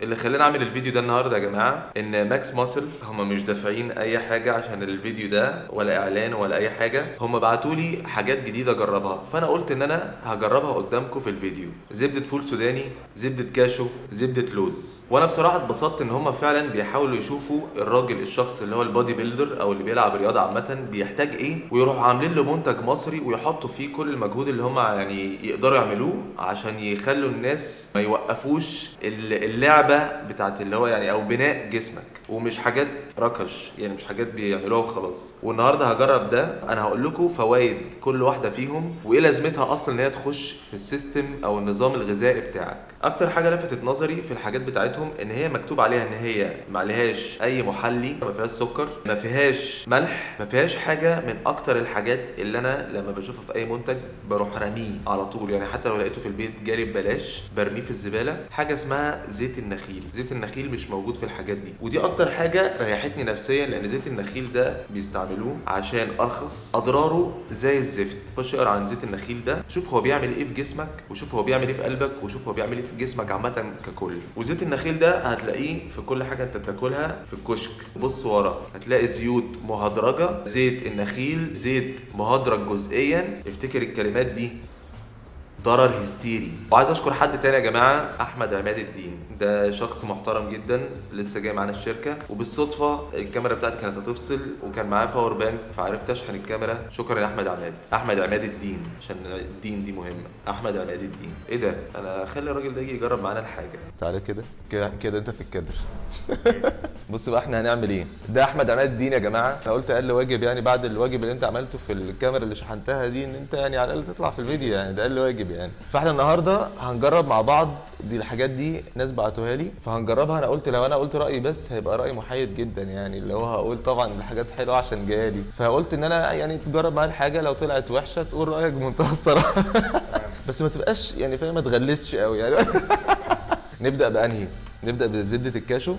اللي خلاني اعمل الفيديو ده النهارده يا جماعه ان ماكس ماسل هم مش دافعين اي حاجه عشان الفيديو ده ولا اعلان ولا اي حاجه هم بعتوا لي حاجات جديده اجربها فانا قلت ان انا هجربها قدامكم في الفيديو زبده فول سوداني زبده كاشو زبده لوز وانا بصراحه اتبسطت ان هم فعلا بيحاولوا يشوفوا الراجل الشخص اللي هو البادي بيلدر او اللي بيلعب رياضه عامه بيحتاج ايه ويروحوا عاملين له منتج مصري ويحطوا فيه كل المجهود اللي هم يعني يقدروا يعملوه عشان يخلوا الناس ما يوقفوش ال- اللعبه بتاعت اللي هو يعني او بناء جسمك ومش حاجات ركش يعني مش حاجات بيعملوها وخلاص والنهارده هجرب ده انا هقول لكم فوائد كل واحده فيهم وايه لازمتها اصلا ان هي تخش في السيستم او النظام الغذائي بتاعك اكتر حاجه لفتت نظري في الحاجات بتاعتهم ان هي مكتوب عليها ان هي ما عليهاش اي محلي ما فيهاش سكر ما فيهاش ملح ما فيهاش حاجه من اكتر الحاجات اللي انا لما بشوفها في اي منتج بروح راميه على طول يعني حتى لو لقيته في البيت جالي ببلاش برميه في الزباله حاجه اسمها زيت النخيل زيت النخيل مش موجود في الحاجات دي ودي اكتر حاجه ريحتني نفسيا لان زيت النخيل ده بيستعملوه عشان ارخص اضراره زي الزفت خش اقرا عن زيت النخيل ده شوف هو بيعمل ايه في جسمك وشوف هو بيعمل ايه في قلبك وشوف هو بيعمل ايه في جسمك عامه ككل وزيت النخيل ده هتلاقيه في كل حاجه انت بتاكلها في الكشك بص ورا هتلاقي زيوت مهدرجه زيت النخيل زيت مهدرج جزئيا افتكر الكلمات دي ضرر هستيري وعايز اشكر حد تاني يا جماعه احمد عماد الدين ده شخص محترم جدا لسه جاي معانا الشركه وبالصدفه الكاميرا بتاعتي كانت هتفصل وكان معاه باور بانك فعرفت اشحن الكاميرا شكرا يا احمد عماد احمد عماد الدين عشان الدين دي مهمه احمد عماد الدين ايه ده انا اخلي الراجل ده يجي يجرب معانا الحاجه تعالى كده كده كده انت في الكادر بص بقى احنا هنعمل ايه ده احمد عماد الدين يا جماعه انا قلت اقل واجب يعني بعد الواجب اللي انت عملته في الكاميرا اللي شحنتها دي ان انت يعني على الاقل تطلع في الفيديو يعني ده اقل واجب يعني فاحنا النهارده هنجرب مع بعض دي الحاجات دي ناس بعتوها لي فهنجربها انا قلت لو انا قلت رايي بس هيبقى راي محايد جدا يعني اللي هو هقول طبعا الحاجات حلوه عشان جايه لي فقلت ان انا يعني تجرب معايا الحاجه لو طلعت وحشه تقول رايك بمنتهى الصراحه بس ما تبقاش يعني فاهم ما تغلسش قوي يعني نبدا بانهي نبدا بزبده الكاشو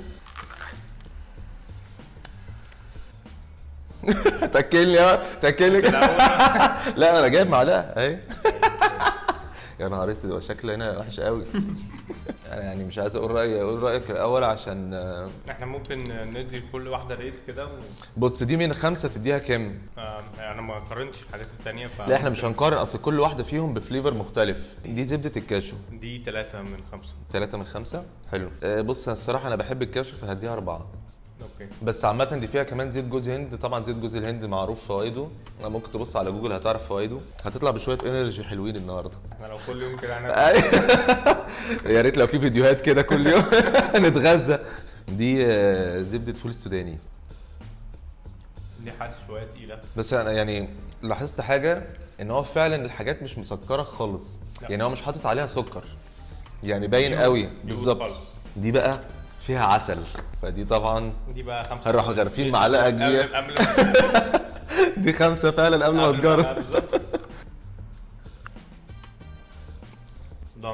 تاكلني اه تاكلني لا انا جايب معلقه اهي يا نهار اسود هو شكله هنا وحش قوي انا يعني مش عايز اقول رايي اقول رايك الاول عشان آه، احنا ممكن ندي لكل واحده ريت كده و... بص دي من خمسه تديها كام؟ آه، انا ما قارنتش الحاجات التانية ف لا احنا مش هنقارن اصل كل واحده فيهم بفليفر مختلف دي زبده الكاشو دي ثلاثة من خمسة ثلاثة من خمسة حلو آه، بص أنا الصراحة أنا بحب الكاشو فهديها أربعة اوكي بس عامة دي فيها كمان زيت جوز هند طبعا زيت جوز الهند معروف فوائده ممكن تبص على جوجل هتعرف فوائده هتطلع بشوية انرجي حلوين النهاردة احنا لو كل يوم كده هناكل يا ريت لو في فيديوهات كده كل يوم نتغذى دي آه، زبدة فول السوداني دي حاجة شوية تقيلة بس انا يعني لاحظت حاجة ان هو فعلا الحاجات مش مسكرة خالص لا. يعني هو مش حاطط عليها سكر يعني باين بيور- قوي بيور بالظبط خالص. دي بقى فيها عسل فدي طبعا دي بقى خمسة هنروح غارفين معلقة كبيرة. قبل قبل دي خمسة فعلا قبل ما قبل تجرب بالظبط ضن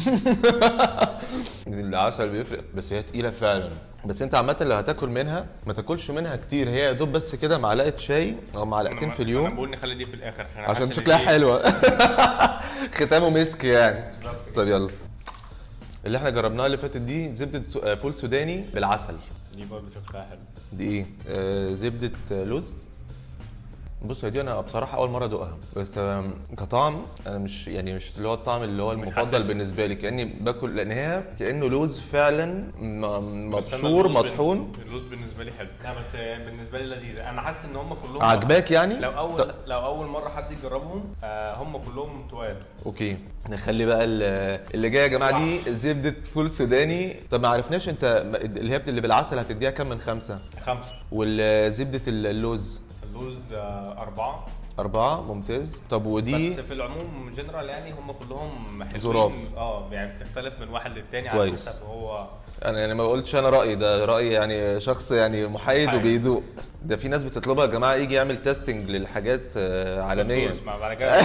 العسل بيفرق بس هي تقيله فعلا بس انت عامه لو هتاكل منها ما تاكلش منها كتير هي يا دوب بس كده معلقه شاي او معلقتين في انا اليوم بقول نخلي دي في الاخر عشان حاسس إن شكلها دي- حلوه ختامه مسك يعني بالظبط كده. طب يلا اللي احنا جربناها اللي فاتت دي زبده سو- آه، فول سوداني بالعسل دي برضه شكلها حلو دي ايه آه زبده آه، لوز بص هي دي انا بصراحه اول مره ادوقها بس آم، كطعم انا مش يعني مش اللي هو الطعم اللي هو المفضل حاسس. بالنسبه لي كاني باكل لان هي كانه لوز فعلا م- بس أنا مبشور اللوز بن- مطحون اللوز بالنسبه لي حلو لا بس بالنسبه لي لذيذه انا حاسس ان هم كلهم عجباك يعني لو اول طب- لو اول مره حد يجربهم آه هم كلهم توال اوكي نخلي بقى ال- اللي جايه يا جماعه دي زبده فول سوداني طب ما عرفناش انت م- اللي هي بت- اللي بالعسل هتديها كام من خمسه خمسه والزبده اللوز اللوز آه اربعه أربعة ممتاز طب ودي بس في العموم جنرال يعني هم كلهم حلوين ظراف. اه يعني بتختلف من واحد للتاني كويس. على حسب هو انا يعني ما قلتش انا رايي ده رايي يعني شخص يعني محايد محايد. وبيدوق ده في ناس بتطلبها يا جماعه يجي يعمل تيستنج للحاجات آه، عالميا فلوس، ما بعد كده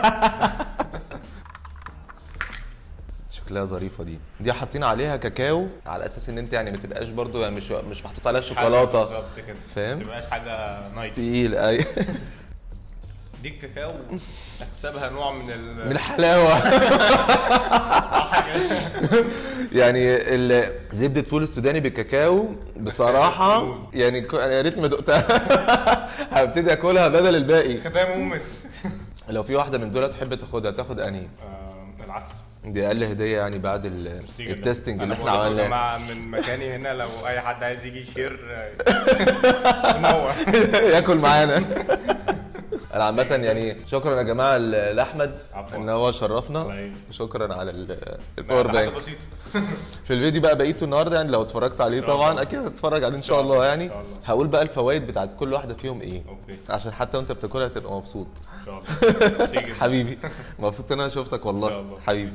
شكلها ظريفه دي دي حاطين عليها كاكاو على اساس ان انت يعني ما تبقاش برضو يعني مش مش محطوط عليها حاجة شوكولاته بالظبط كده فاهم؟ ما تبقاش حاجه نايت تقيل اي تديك كاكاو تحسبها نوع من ال من الحلاوه صح كده؟ يعني ال- زبده فول السوداني بالكاكاو بصراحه يعني ك- يا ريتني ما دقتها هبتدي اكلها بدل الباقي ختام ممس لو في واحده من دول تحب تاخدها تاخد انهي آه، العسل دي اقل هديه يعني بعد ال- ميرسي جدا. التستنج اللي أنا احنا بقول لكم يا عملناه جماعه من مكاني هنا لو اي حد عايز يجي يشير آه، منور ياكل معانا انا عامة يعني شكرا يا جماعة ل- لأحمد عفواً. إن هو شرفنا الله شكرا على ال- الباور ده حاجه بانك بسيطه في الفيديو بقى بقيته النهارده يعني لو اتفرجت عليه إن شاء طبعا الله. اكيد هتتفرج عليه ان شاء شاء الله الله. يعني إن شاء الله. هقول بقى الفوائد بتاعت كل واحده فيهم ايه اوكي عشان حتى وانت بتاكلها تبقى مبسوط ان شاء الله ميرسي جدا. حبيبي مبسوط ان انا شفتك إن شاء والله الله. حبيبي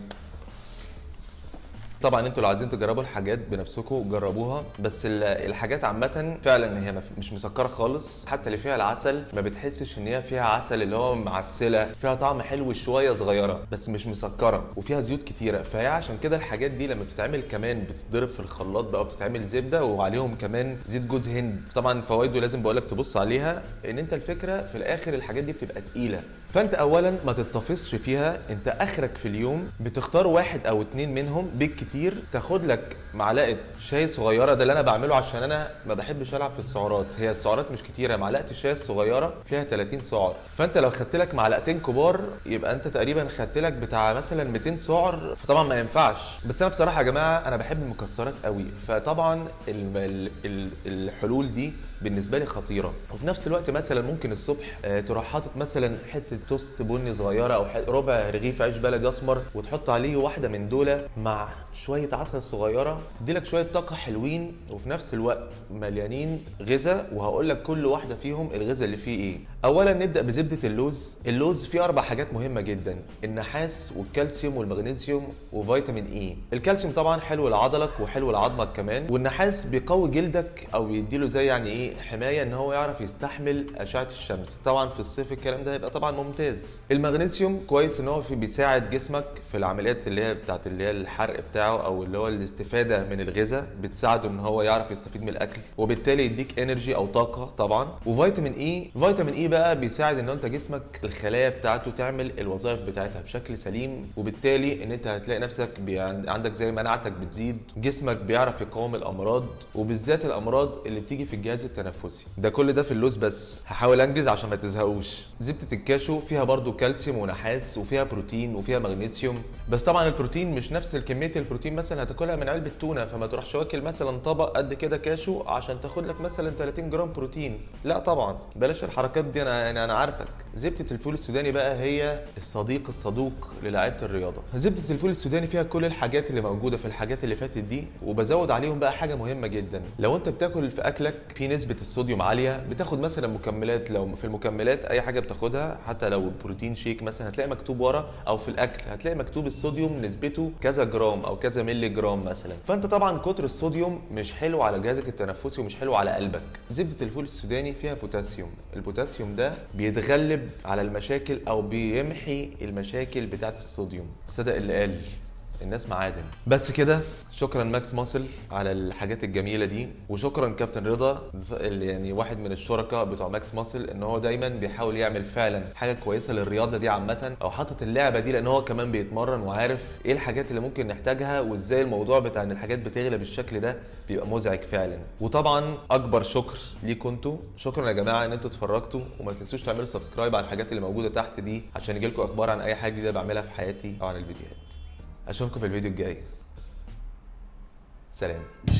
طبعا انتوا لو عايزين تجربوا الحاجات بنفسكم جربوها بس ال- الحاجات عامه فعلا هي مف- مش مسكره خالص حتى اللي فيها العسل ما بتحسش ان هي فيها عسل اللي هو معسله فيها طعم حلو شويه صغيره بس مش مسكره وفيها زيوت كتيره فهي عشان كده الحاجات دي لما بتتعمل كمان بتتضرب في الخلاط بقى وبتتعمل زبده وعليهم كمان زيت جوز هند طبعا فوائده لازم بقول لك تبص عليها ان انت الفكره في الاخر الحاجات دي بتبقى تقيله فانت اولا ما تتفصش فيها انت اخرك في اليوم بتختار واحد او اتنين منهم بالكتير تاخد لك معلقه شاي صغيره ده اللي انا بعمله عشان انا ما بحبش العب في السعرات هي السعرات مش كتيره معلقه الشاي الصغيره فيها 30 سعر فانت لو خدت لك معلقتين كبار يبقى انت تقريبا خدت لك بتاع مثلا 200 سعر فطبعا ما ينفعش بس انا بصراحه يا جماعه انا بحب المكسرات قوي فطبعا ال- ال- ال- الحلول دي بالنسبه لي خطيره وفي نفس الوقت مثلا ممكن الصبح آه، تروح حاطط مثلا حته توست بني صغيره او ح- ربع رغيف عيش بلدي اسمر وتحط عليه واحده من دول مع شويه عسل صغيره تدي لك شويه طاقه حلوين وفي نفس الوقت مليانين غذاء وهقول لك كل واحده فيهم الغذاء اللي فيه ايه اولا نبدا بزبده اللوز اللوز فيه اربع حاجات مهمه جدا النحاس والكالسيوم والمغنيسيوم وفيتامين اي الكالسيوم طبعا حلو لعضلك وحلو لعظمك كمان والنحاس بيقوي جلدك او بيديله زي يعني ايه حمايه ان هو يعرف يستحمل اشعه الشمس طبعا في الصيف الكلام ده هيبقى طبعا ممتاز المغنيسيوم كويس ان هو في بيساعد جسمك في العمليات اللي هي بتاعت اللي هي الحرق بتاعه او اللي هو الاستفاده من الغذاء بتساعده ان هو يعرف يستفيد من الاكل وبالتالي يديك انرجي او طاقه طبعا وفيتامين اي فيتامين اي بقى بيساعد ان انت جسمك الخلايا بتاعته تعمل الوظائف بتاعتها بشكل سليم وبالتالي ان انت هتلاقي نفسك بي- عندك زي مناعتك بتزيد جسمك بيعرف يقاوم الامراض وبالذات الامراض اللي بتيجي في الجهاز التنفسي ده كل ده في اللوز بس هحاول انجز عشان ما تزهقوش زبده الكاشو فيها برضو كالسيوم ونحاس وفيها بروتين وفيها مغنيسيوم بس طبعا البروتين مش نفس كميه البروتين مثلا هتاكلها من علبه تونه فما تروحش واكل مثلا طبق قد كده كاشو عشان تاخد لك مثلا 30 جرام بروتين لا طبعا بلاش الحركات دي انا يعني انا عارفك زبده الفول السوداني بقى هي الصديق الصدوق للاعيبه الرياضه زبده الفول السوداني فيها كل الحاجات اللي موجوده في الحاجات اللي فاتت دي وبزود عليهم بقى حاجه مهمه جدا لو انت بتاكل في اكلك في نسبه الصوديوم عاليه بتاخد مثلا مكملات لو في المكملات اي حاجه بتاخدها حتى لو بروتين شيك مثلا هتلاقي مكتوب ورا او في الاكل هتلاقي مكتوب الصوديوم نسبته كذا جرام او كذا ملي جرام مثلا فانت طبعا كتر الصوديوم مش حلو على جهازك التنفسي ومش حلو على قلبك زبده الفول السوداني فيها بوتاسيوم البوتاسيوم ده بيتغلب على المشاكل او بيمحي المشاكل بتاعه الصوديوم صدق اللي قال الناس معادن بس كده شكرا ماكس ماسل على الحاجات الجميله دي وشكرا كابتن رضا اللي يعني واحد من الشركاء بتوع ماكس ماسل ان هو دايما بيحاول يعمل فعلا حاجه كويسه للرياضه دي عامه او حاطط اللعبه دي لان هو كمان بيتمرن وعارف ايه الحاجات اللي ممكن نحتاجها وازاي الموضوع بتاع ان الحاجات بتغلى بالشكل ده بيبقى مزعج فعلا وطبعا اكبر شكر ليكم انتوا شكرا يا جماعه ان انتوا اتفرجتوا وما تنسوش تعملوا سبسكرايب على الحاجات اللي موجوده تحت دي عشان يجيلكم اخبار عن اي حاجه جديده بعملها في حياتي او عن الفيديوهات اشوفكم في الفيديو الجاي سلام